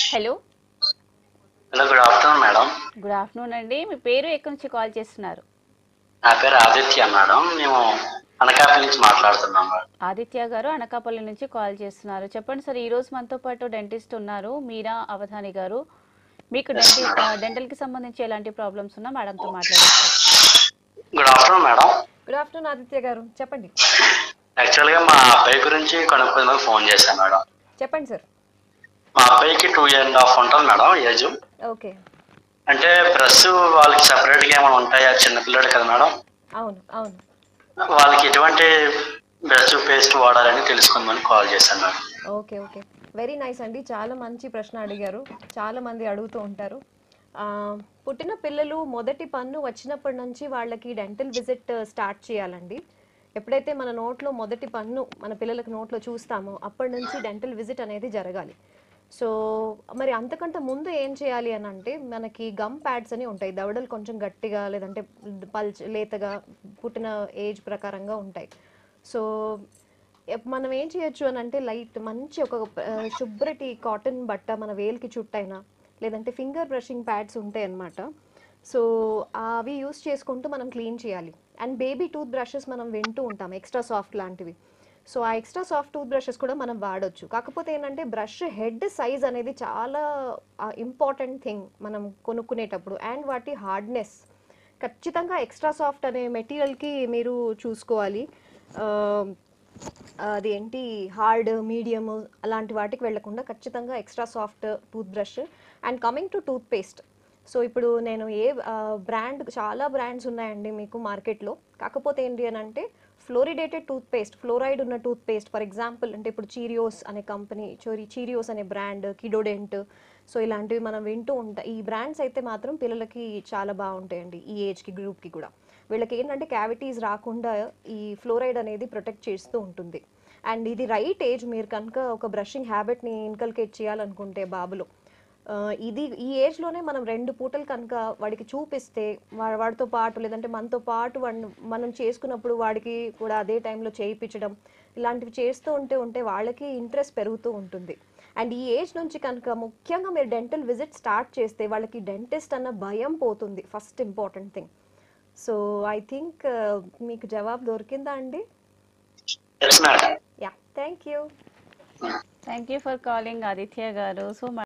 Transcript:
hello hello good afternoon madam good afternoon అండి మీ పేరు ఎక్కడి నుంచి కాల్ చేస్తున్నారు నా పేరు ఆదిత్య మేడం మేము అనకాపల్లి నుంచి మాట్లాడుతున్నాం మేడం ఆదిత్య గారు అనకాపల్లి నుంచి కాల్ చేస్తున్నారు చెప్పండి సార్ ఈ రోజు మనతో పాటు డెంటిస్ట్ ఉన్నారు మీరా అవధాని గారు మీకు డెంటి డెంటల్ కి సంబంధించి ఎలాంటి ప్రాబ్లమ్స్ ఉన్నా మేడంతో మాట్లాడచ్చు good afternoon madam good afternoon Aditya గారు చెప్పండి యాక్చువల్గా మా అబ్బాయి గురించి కనుక్కుందాం ఫోన్ చేశాను మేడం చెప్పండి సార్ మా అబ్బాయికి టూ అండ్ హాఫ్ ఉంటుంది మేడం ఏజ్ ఓకే అంటే బ్రష్ వాళ్ళకి సపరేట్గా ఏమైనా ఉంటాయా చిన్నపిల్లడు కదా మేడం అవును అవును వాళ్ళకి ఎటువంటి బ్రష్ పేస్ట్ వాడాలని తెలుసుకుందామని కాల్ చేశాను madam okay okay very nice అండి చాలా మంచి ప్రశ్న అడిగారు చాలా మంది అడుగుతూ ఉంటారు ఆ, పుట్టిన పిల్లలు మొదటి పన్ను వచ్చినప్పటి నుంచి వాళ్ళకి డెంటల్ విజిట్ స్టార్ట్ చేయాలండి ఎప్పుడైతే మన నోట్లో మొదటి పన్ను మన పిల్లలకు నోట్లో చూస్తామో అప్పటి నుంచి డెంటల్ విజిట్ అనేది జరగాలి సో మరి అంతకంటే ముందు ఏం చేయాలి అని అంటే మనకి గమ్ ప్యాడ్స్ అని ఉంటాయి దవడలు కొంచెం గట్టిగా లేదంటే పల్చ లేతగా పుట్టిన ఏజ్ ప్రకారంగా ఉంటాయి సో ఎప్- మనం ఏం చేయొచ్చు అని అంటే లైట్ మంచి ఒక ఆ, శుభ్రటి కాటన్ బట్ట మన వేలికి చుట్టైనా లేదంటే ఫింగర్ బ్రషింగ్ ప్యాడ్స్ ఉంటాయి అన్నమాట సో అవి యూస్ చేసుకుంటూ మనం క్లీన్ చేయాలి అండ్ బేబీ టూత్ బ్రషెస్ మనం వింటూ ఉంటాం ఎక్స్ట్రా సాఫ్ట్ లాంటివి సో ఆ ఎక్స్ట్రా సాఫ్ట్ టూత్ బ్రషెస్ కూడా మనం వాడొచ్చు కాకపోతే ఏంటంటే బ్రష్ హెడ్ సైజ్ అనేది చాలా ఇంపార్టెంట్ థింగ్ మనం కొనుక్కునేటప్పుడు అండ్ వాటి హార్డ్నెస్ ఖచ్చితంగా ఎక్స్ట్రా సాఫ్ట్ అనే మెటీరియల్కి మీరు చూసుకోవాలి ఆ, అది ఏంటి హార్డ్ మీడియం అలాంటి వాటికి వెళ్లకుండా ఖచ్చితంగా extra soft tooth brush and coming to tooth paste so ఇప్పుడు నేను ఏ బ్రాండ్ చాలా బ్రాండ్స్ ఉన్నాయండి మీకు మార్కెట్లో కాకపోతే ఏంటి అని అంటే ఫ్లోరిడేటెడ్ టూత్ పేస్ట్ ఫ్లోరైడ్ ఉన్న టూత్ పేస్ట్ ఫర్ ఎగ్జాంపుల్ అంటే ఇప్పుడు చీరియోస్ అనే కంపెనీ చోరీ చీరియోస్ అనే బ్రాండ్ కిడోడెంట్ సో ఇలాంటివి మనం వింటూ ఉంటాం ఈ బ్రాండ్స్ అయితే మాత్రం పిల్లలకి చాలా బాగుంటాయండి ఈ ఏజ్కి గ్రూప్కి కూడా వీళ్ళకి ఏంటంటే క్యావిటీస్ రాకుండా ఈ ఫ్లోరైడ్ అనేది ప్రొటెక్ట్ చేస్తూ ఉంటుంది అండ్ ఇది రైట్ ఏజ్ మీరు కనుక ఒక బ్రషింగ్ హ్యాబిట్ని ఇన్కల్కేట్ చేయాలనుకుంటే బాబులో ఆ, ఇది ఈ ఏజ్లోనే మనం రెండు పూటలు కనుక వాడికి చూపిస్తే వా- వాడితో పాటు లేదంటే మనతో పాటు వాడిని మనం చేసుకున్నప్పుడు వాడికి కూడా అదే టైంలో చేయించడం ఇలాంటివి చేస్తూ ఉంటే ఉంటే వాళ్ళకి ఇంట్రెస్ట్ పెరుగుతూ ఉంటుంది అండ్ ఈ ఏజ్ నుంచి కనుక ముఖ్యంగా మీరు డెంటల్ విజిట్ స్టార్ట్ చేస్తే వాళ్ళకి డెంటిస్ట్ అన్న భయం పోతుంది first important thing so I think మీకు జవాబు దొరికిందా అండి yes madam ya thank you thank you for calling Aditya గారు సో